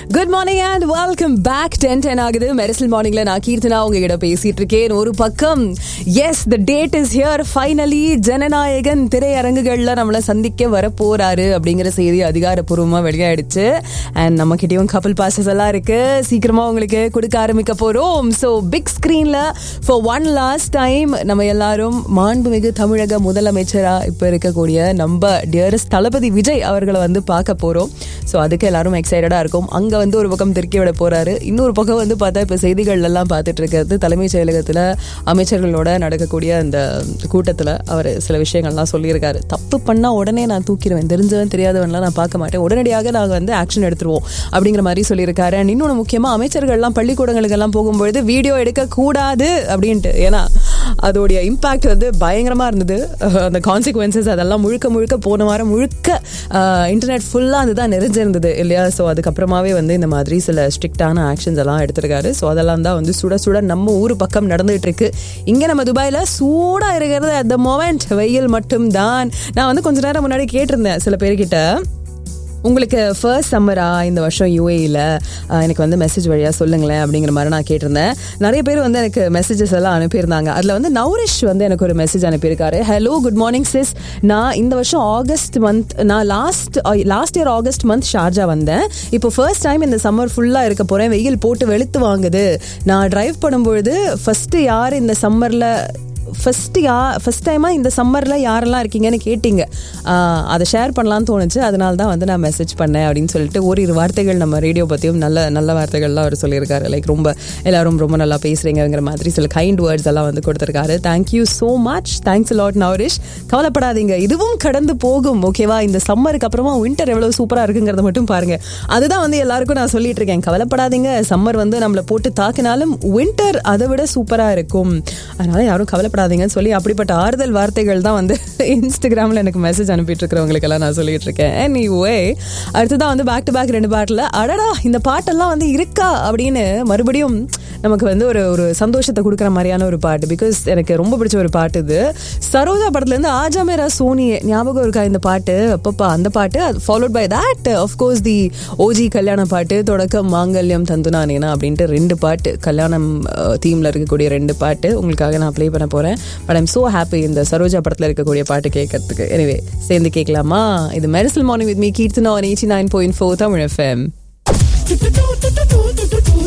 good morning and welcome back ten ten ஆகுது மெரிசல் மார்னிங்ல நான் கீர்த்தனா உங்ககிட்ட பேசிட்டு இருக்கேன் ஒரு பக்கம் yes the date is here finally Jananayagan திரையரங்குகள்ல நம்மள சந்திக்க வர போறாரு அப்படிங்கிற செய்தி அதிகாரப்பூர்வமா வெளியாயிடுச்சு அண்ட் நம்ம கிட்டயும் கப்பல் பாசஸ் எல்லாம் இருக்கு சீக்கிரமா உங்களுக்கு கொடுக்க ஆரம்பிக்க போறோம் ஸோ பிக் ஸ்கிரீன்ல ஃபார் ஒன் லாஸ்ட் டைம் நம்ம எல்லாரும் மாண்புமிகு தமிழக முதலமைச்சரா இப்ப இருக்கக்கூடிய நம்ம டியரஸ்ட் தளபதி விஜய் அவர்களை வந்து பார்க்க போறோம் ஸோ அதுக்கு எல்லாரும் எக்ஸைட்டடா இருக்கும் அங்க வந்து ஒரு பக்கம் திருக்கி விட போறாரு இன்னொரு பக்கம் வந்து பார்த்தா இப்ப செய்திகள் எல்லாம் பார்த்துட்டு இருக்கிறது தலைமைச் செயலகத்துல அமைச்சர்களோட நடக்கக்கூடிய அந்த கூட்டத்துல அவர் சில விஷயங்கள்லாம் சொல்லியிருக்காரு தப்பு பண்ணா உடனே நான் தூக்கிடுவேன் தெரிஞ்சவன் தெரியாதவன்லாம் நான் பார்க்க மாட்டேன் உடனடியாக நாங்கள் வந்து ஆக்ஷன் எடுத்துருவோம் அப்படிங்கிற மாதிரி சொல்லியிருக்காரு அண்ட் இன்னொன்று முக்கியமா அமைச்சர்கள்லாம் பள்ளிக்கூடங்களுக்கெல்லாம் போகும்பொழுது வீடியோ எடுக்க கூடாது அப்படின்ட்டு ஏன்னா அதோடைய இம்பாக்ட் வந்து பயங்கரமா இருந்தது அஹ் அந்த கான்சிக்வன்சஸ் அதெல்லாம் முழுக்க முழுக்க போன வாரம் முழுக்க இன்டர்நெட் ஃபுல்லாக அதுதான் நிறைஞ்சிருந்தது இல்லையா ஸோ அதுக்கப்புறமாவே வந்து இந்த மாதிரி சில ஸ்ட்ரிக்டான ஆக்ஷன்ஸ் எல்லாம் எடுத்திருக்காரு ஸோ அதெல்லாம் தான் வந்து சுட சுட நம்ம ஊர் பக்கம் நடந்துகிட்டு இருக்கு இங்கே நம்ம துபாயில் சூடாக இருக்கிறது அட் த மொமெண்ட் வெயில் மட்டும் தான் நான் வந்து கொஞ்ச நேரம் முன்னாடி கேட்டிருந்தேன் சில பேர்கிட்ட உங்களுக்கு ஃபர்ஸ்ட் சம்மரா இந்த வருஷம் யூஏயில் எனக்கு வந்து மெசேஜ் வழியாக சொல்லுங்களேன் அப்படிங்கிற மாதிரி நான் கேட்டிருந்தேன் நிறைய பேர் வந்து எனக்கு மெசேஜஸ் எல்லாம் அனுப்பியிருந்தாங்க அதில் வந்து நௌரிஷ் வந்து எனக்கு ஒரு மெசேஜ் அனுப்பியிருக்காரு ஹலோ குட் மார்னிங் சிஸ் நான் இந்த வருஷம் ஆகஸ்ட் மந்த் நான் last last year August month Sharjah வந்தேன் இப்போ ஃபர்ஸ்ட் டைம் இந்த சம்மர் ஃபுல்லாக இருக்க போகிறேன் வெயில் போட்டு வெளுத்து வாங்குது நான் டிரைவ் பண்ணும்பொழுது ஃபஸ்ட்டு யார் இந்த சம்மரில் ஃபர்ஸ்ட் யா ஃபர்ஸ்ட் டைமாக இந்த சம்மரில் யாரெல்லாம் இருக்கீங்கன்னு கேட்டீங்க ஆஹ் அதை ஷேர் பண்ணலாம்னு தோணுச்சு அதனால தான் வந்து நான் மெசேஜ் பண்ணேன் அப்படின்னு சொல்லிட்டு ஓரிரு வார்த்தைகள் நம்ம ரேடியோ பற்றியும் நல்ல நல்ல வார்த்தைகள்லாம் அவர் சொல்லியிருக்காரு லைக் ரொம்ப எல்லாரும் ரொம்ப நல்லா பேசுகிறீங்கிற மாதிரி சில கைண்ட் வேர்ட்ஸ் எல்லாம் வந்து கொடுத்துருக்காரு thank you so much thanks lot நவரிஷ் கவலைப்படாதீங்க இதுவும் கடந்து போகும் ஓகேவா இந்த சம்மருக்கு அப்புறமா வின்டர் எவ்வளோ சூப்பராக இருக்குங்கிறத மட்டும் பாருங்க அதுதான் வந்து எல்லாருக்கும் நான் சொல்லிட்டு இருக்கேன் கவலைப்படாதீங்க சம்மர் வந்து நம்மளை போட்டு தாக்கினாலும் வின்டர் அதை விட சூப்பராக இருக்கும் அதனால யாரும் கவலைப்படாதீங்கன்னு சொல்லி அப்படிப்பட்ட ஆறுதல் வார்த்தைகள் தான் வந்து இன்ஸ்டாகிராமில் எனக்கு மெசேஜ் அனுப்பிட்டு இருக்கிறவங்களுக்கெல்லாம் நான் சொல்லிட்டு இருக்கேன் எனிவே அடுத்ததான் வந்து பேக் டு பேக் ரெண்டு பாட்டில் அடடா இந்த பாட்டெல்லாம் வந்து இருக்கா அப்படின்னு மறுபடியும் நமக்கு வந்து ஒரு ஒரு சந்தோஷத்தை கொடுக்குற மாதிரியான ஒரு பாட்டு பிகாஸ் எனக்கு ரொம்ப பிடிச்ச ஒரு பாட்டு இது சரோஜா படத்துலேருந்து ஆஜா மேரா சோனியே ஞாபகம் இருக்கா இந்த பாட்டு அப்பப்பா அந்த பாட்டு followed by that of course the OG கல்யாண பாட்டு தொடக்கம் மாங்கல்யம் தந்துனானேனா அப்படின்ட்டு ரெண்டு பாட்டு கல்யாணம் தீமில் இருக்கக்கூடிய ரெண்டு பாட்டு உங்களுக்காக நான் ப்ளே பண்ண போகிறேன் பட் ஐம் ஸோ ஹாப்பி இந்த சரோஜா படத்தில் இருக்கக்கூடிய பாட்டு கேட்கறதுக்கு எனிவே சேர்ந்து கேட்கலாமா இது Mersal morning with me Keerthana one eighty nine point four Tamil FM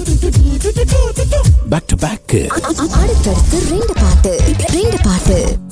back to back அடுத்தடுத்து ரெண்டு பாட்டு ரெண்டு பாட்டு